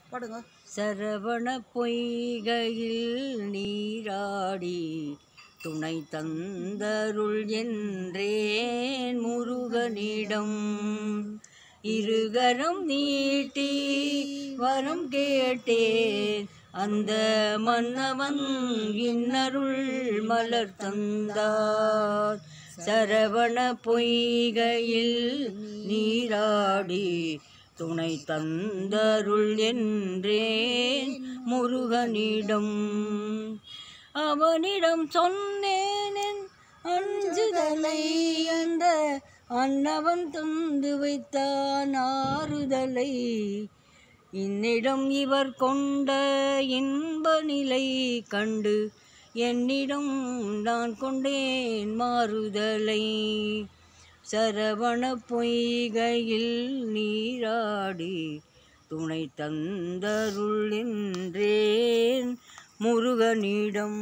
பாடுங்க சரவண பொய்கையில் நீராடி துணை தந்தருள் என்றேன் முருகனிடம் இருகரம் நீட்டி வரம் கேட்டேன் அந்த மன்னவன் இன்னருள் மலர் தந்தார் சரவண பொய்கையில் நீராடி துணை தந்தருள் என்றேன் முருகனிடம் அவனிடம் சொன்னேன் என் அஞ்சுதலை அந்த அன்னவன் தந்து வைத்தான் ஆறுதலை என்னிடம் இவர் கொண்ட இன்ப நிலை கண்டு என்னிடம் நான் கொண்டேன் மாறுதலை சரவண பொய்கையில் நீராடி துணை தந்தருள் என்றேன் முருகனிடம்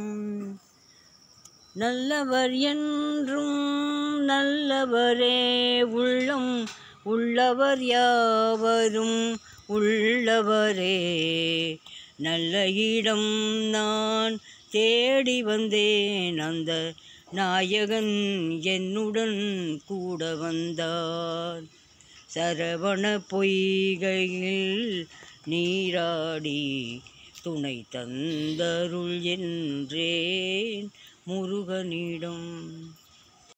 நல்லவர் என்றும் நல்லவரே உள்ளம் உள்ளவர் யாவரும் உள்ளவரே நல்ல இடம் நான் தேடி வந்தேன் அந்த நாயகன் என்னுடன் கூட வந்தார் சரவண பொய்கையில் நீராடி துணை தந்தருள் என்றேன் முருகனிடம்